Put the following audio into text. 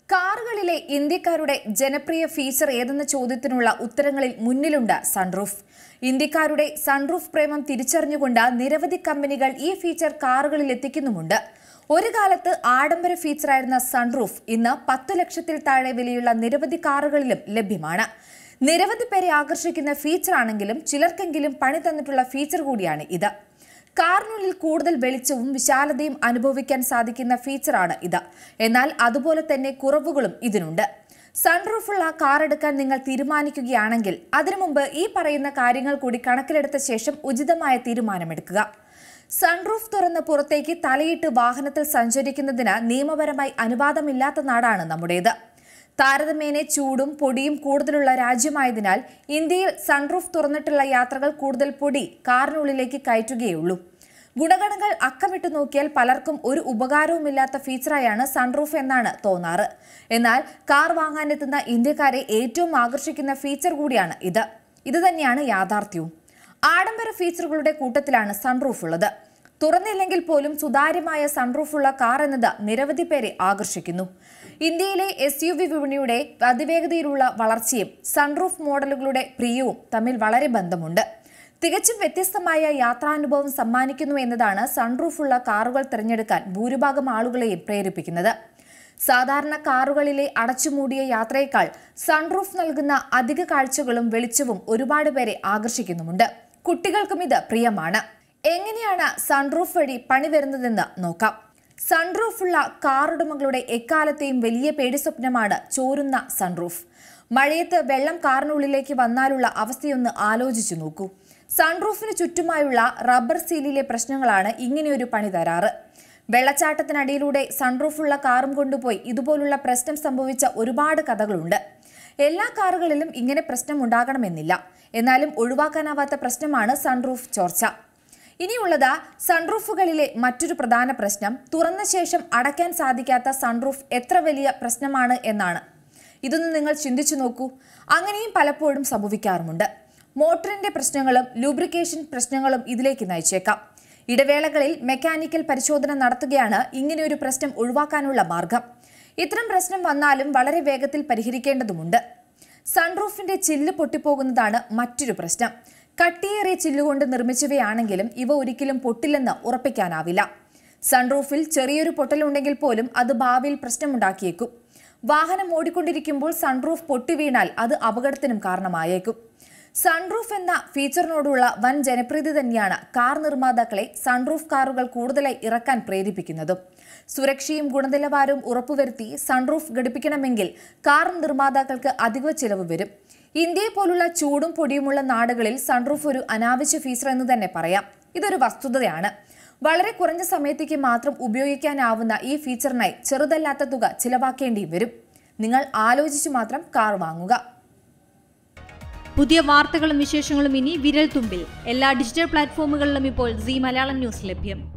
കാറുകളിലെ ഇന്ത്യക്കാരുടെ ജനപ്രിയ ഫീച്ചർ ഏതെന്ന ചോദ്യത്തിനുള്ള ഉത്തരങ്ങളിൽ മുന്നിലുണ്ട് സൺറൂഫ് ഇന്ത്യക്കാരുടെ സൺറൂഫ് പ്രേമം തിരിച്ചറിഞ്ഞുകൊണ്ട് നിരവധി കമ്പനികൾ ഈ ഫീച്ചർ കാറുകളിൽ എത്തിക്കുന്നുമുണ്ട് ഒരു കാലത്ത് ആഡംബര ഫീച്ചറായിരുന്ന സൺറൂഫ് ഇന്ന് പത്ത് ലക്ഷത്തിൽ താഴെ വിലയുള്ള നിരവധി കാറുകളിലും ലഭ്യമാണ് നിരവധി പേരെ ആകർഷിക്കുന്ന ഫീച്ചറാണെങ്കിലും ചിലർക്കെങ്കിലും പണി തന്നിട്ടുള്ള ഫീച്ചർ കൂടിയാണ് ഇത് കാറിനുള്ളിൽ കൂടുതൽ വെളിച്ചവും വിശാലതയും അനുഭവിക്കാൻ സാധിക്കുന്ന ഫീച്ചറാണ് ഇത് എന്നാൽ അതുപോലെ തന്നെ കുറവുകളും ഇതിനുണ്ട് സൺറൂഫുള്ള കാർ എടുക്കാൻ നിങ്ങൾ തീരുമാനിക്കുകയാണെങ്കിൽ അതിനു മുമ്പ് ഈ പറയുന്ന കാര്യങ്ങൾ കൂടി കണക്കിലെടുത്ത ശേഷം ഉചിതമായ തീരുമാനമെടുക്കുക സൺറൂഫ് തുറന്ന് പുറത്തേക്ക് തലയിട്ട് വാഹനത്തിൽ സഞ്ചരിക്കുന്നതിന് നിയമപരമായി അനുവാദമില്ലാത്ത നാടാണ് നമ്മുടേത് താരതമ്യേന ചൂടും പൊടിയും കൂടുതലുള്ള രാജ്യമായതിനാൽ ഇന്ത്യയിൽ സൺറൂഫ് തുറന്നിട്ടുള്ള യാത്രകൾ കൂടുതൽ പൊടി കാറിനുള്ളിലേക്ക് കയറ്റുകയുള്ളൂ ഗുണഗണങ്ങൾ അക്കമിട്ട് നോക്കിയാൽ പലർക്കും ഒരു ഉപകാരവുമില്ലാത്ത ഫീച്ചറായാണ് സൺറൂഫ് എന്നാണ് തോന്നാറ് എന്നാൽ കാർ വാങ്ങാനെത്തുന്ന ഇന്ത്യക്കാരെ ഏറ്റവും ആകർഷിക്കുന്ന ഫീച്ചർ കൂടിയാണ് ഇത് ഇത് തന്നെയാണ് യാഥാർത്ഥ്യവും ആഡംബര ഫീച്ചറുകളുടെ കൂട്ടത്തിലാണ് സൺറൂഫ് ഉള്ളത് തുറന്നില്ലെങ്കിൽ പോലും സുതാര്യമായ സൺറൂഫുള്ള കാർ എന്നത് നിരവധി പേരെ ആകർഷിക്കുന്നു ഇന്ത്യയിലെ എസ് യു വി വിപണിയുടെ അതിവേഗതയിലുള്ള വളർച്ചയും സൺറൂഫ് മോഡലുകളുടെ പ്രിയവും തമ്മിൽ വളരെ ബന്ധമുണ്ട് തികച്ചും വ്യത്യസ്തമായ യാത്രാനുഭവം സമ്മാനിക്കുന്നു എന്നതാണ് സൺറൂഫുള്ള കാറുകൾ തിരഞ്ഞെടുക്കാൻ ഭൂരിഭാഗം ആളുകളെയും പ്രേരിപ്പിക്കുന്നത് സാധാരണ കാറുകളിലെ അടച്ചുമൂടിയ യാത്രയേക്കാൾ സൺറൂഫ് നൽകുന്ന അധിക കാഴ്ചകളും വെളിച്ചവും ഒരുപാട് പേരെ ആകർഷിക്കുന്നുമുണ്ട് കുട്ടികൾക്കും ഇത് പ്രിയമാണ് എങ്ങനെയാണ് സൺറൂഫ് വഴി പണി വരുന്നതെന്ന് നോക്കാം സൺറൂഫുള്ള കാറുടമകളുടെ എക്കാലത്തെയും വലിയ പേടി സ്വപ്നമാണ് ചോരുന്ന സൺറൂഫ് മഴയത്ത് വെള്ളം കാറിനുള്ളിലേക്ക് വന്നാലുള്ള അവസ്ഥയൊന്ന് ആലോചിച്ചു നോക്കൂ സൺറൂഫിന് ചുറ്റുമായുള്ള റബ്ബർ സീലിലെ പ്രശ്നങ്ങളാണ് ഇങ്ങനെയൊരു പണി തരാറ് വെള്ളച്ചാട്ടത്തിനടിയിലൂടെ സൺറൂഫുള്ള കാറും കൊണ്ടുപോയി ഇതുപോലുള്ള പ്രശ്നം സംഭവിച്ച ഒരുപാട് കഥകളുണ്ട് എല്ലാ കാറുകളിലും ഇങ്ങനെ പ്രശ്നം ഉണ്ടാകണമെന്നില്ല എന്നാലും ഒഴിവാക്കാനാവാത്ത പ്രശ്നമാണ് സൺറൂഫ് ചോർച്ച ഇനിയുള്ളത് സൺറൂഫുകളിലെ മറ്റൊരു പ്രധാന പ്രശ്നം തുറന്ന ശേഷം അടയ്ക്കാൻ സാധിക്കാത്ത സൺറൂഫ് എത്ര വലിയ പ്രശ്നമാണ് എന്നാണ് ഇതൊന്ന് നിങ്ങൾ ചിന്തിച്ചു നോക്കൂ അങ്ങനെയും പലപ്പോഴും സംഭവിക്കാറുമുണ്ട് മോട്ടറിന്റെ പ്രശ്നങ്ങളും ലൂബ്രിക്കേഷൻ പ്രശ്നങ്ങളും ഇതിലേക്ക് നയിച്ചേക്കാം ഇടവേളകളിൽ മെക്കാനിക്കൽ പരിശോധന നടത്തുകയാണ് ഇങ്ങനെയൊരു പ്രശ്നം ഒഴിവാക്കാനുള്ള മാർഗം ഇത്തരം പ്രശ്നം വന്നാലും വളരെ വേഗത്തിൽ പരിഹരിക്കേണ്ടതുമുണ്ട് സൺറൂഫിന്റെ ചില്ല് പൊട്ടിപ്പോകുന്നതാണ് മറ്റൊരു പ്രശ്നം കട്ടിയേറിയ ചില്ലുകൊണ്ട് നിർമ്മിച്ചവയാണെങ്കിലും ഇവ ഒരിക്കലും പൊട്ടില്ലെന്ന് ഉറപ്പിക്കാനാവില്ല സൺറൂഫിൽ ചെറിയൊരു പൊട്ടലുണ്ടെങ്കിൽ പോലും അത് ഭാവിയിൽ പ്രശ്നമുണ്ടാക്കിയേക്കും വാഹനം ഓടിക്കൊണ്ടിരിക്കുമ്പോൾ സൺറൂഫ് പൊട്ടിവീണാൽ അത് അപകടത്തിനും കാരണമായേക്കും സൺറൂഫ് എന്ന ഫീച്ചറിനോടുള്ള വൻ ജനപ്രീതി തന്നെയാണ് കാർ നിർമ്മാതാക്കളെ സൺറൂഫ് കാറുകൾ കൂടുതലായി ഇറക്കാൻ പ്രേരിപ്പിക്കുന്നതും സുരക്ഷയും ഗുണനിലവാരവും ഉറപ്പുവരുത്തി സൺറൂഫ് ഘടിപ്പിക്കണമെങ്കിൽ കാർ നിർമ്മാതാക്കൾക്ക് അധിക ചിലവ് വരും ഇന്ത്യയെ പോലുള്ള ചൂടും പൊടിയുമുള്ള നാടുകളിൽ സൺറൂഫ് ഒരു അനാവശ്യ ഫീച്ചർ എന്ന് തന്നെ പറയാം ഇതൊരു വസ്തുതയാണ് വളരെ കുറഞ്ഞ സമയത്തേക്ക് മാത്രം ഉപയോഗിക്കാനാവുന്ന ഈ ഫീച്ചറിനായി ചെറുതല്ലാത്ത തുക ചിലവാക്കേണ്ടി വരും നിങ്ങൾ ആലോചിച്ച് മാത്രം കാർ വാങ്ങുക പുതിയ വാർത്തകളും വിശേഷങ്ങളും ഇനി വിരൽ തുമ്പിൽ എല്ലാ ഡിജിറ്റൽ പ്ലാറ്റ്ഫോമുകളിലും ഇപ്പോൾ സി മലയാളം ന്യൂസ് ലഭ്യം